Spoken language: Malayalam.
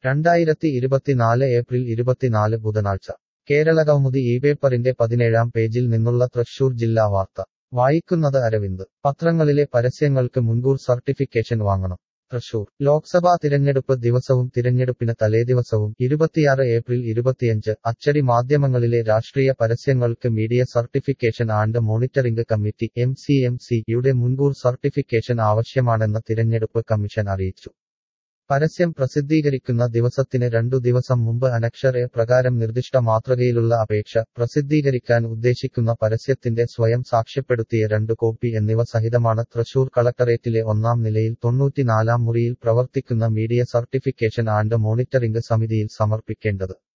രണ്ടായിരത്തി ഇരുപത്തിനാല് ഏപ്രിൽ ഇരുപത്തിനാല് ബുധനാഴ്ച കേരള കൗമുദി ഈ പേപ്പറിന്റെ പതിനേഴാം പേജിൽ നിന്നുള്ള തൃശൂർ ജില്ലാ വാർത്ത വായിക്കുന്നത് അരവിന്ദ് പത്രങ്ങളിലെ പരസ്യങ്ങൾക്ക് മുൻകൂർ സർട്ടിഫിക്കേഷൻ വാങ്ങണം തൃശൂർ ലോക്സഭാ തിരഞ്ഞെടുപ്പ് ദിവസവും തിരഞ്ഞെടുപ്പിന് തലേദിവസവും ഇരുപത്തിയാറ് ഏപ്രിൽ ഇരുപത്തിയഞ്ച് അച്ചടി മാധ്യമങ്ങളിലെ രാഷ്ട്രീയ പരസ്യങ്ങൾക്ക് media certification and monitoring committee M C M C യുടെ മുൻകൂർ സർട്ടിഫിക്കേഷൻ ആവശ്യമാണെന്ന് തിരഞ്ഞെടുപ്പ് കമ്മീഷൻ അറിയിച്ചു പരസ്യം പ്രസിദ്ധീകരിക്കുന്ന ദിവസത്തിന് രണ്ടു ദിവസം മുമ്പ് അനക്ഷർ എ പ്രകാരം നിർദ്ദിഷ്ട മാതൃകയിലുള്ള അപേക്ഷ പ്രസിദ്ധീകരിക്കാൻ ഉദ്ദേശിക്കുന്ന പരസ്യത്തിന്റെ സ്വയം സാക്ഷ്യപ്പെടുത്തിയ രണ്ടു കോപ്പി എന്നിവ സഹിതമാണ് തൃശൂർ കളക്ടറേറ്റിലെ ഒന്നാം നിലയിൽ തൊണ്ണൂറ്റിനാലാം മുറിയിൽ പ്രവർത്തിക്കുന്ന മീഡിയ സർട്ടിഫിക്കേഷൻ ആൻഡ് മോണിറ്ററിംഗ് സമിതിയിൽ സമർപ്പിക്കേണ്ടത്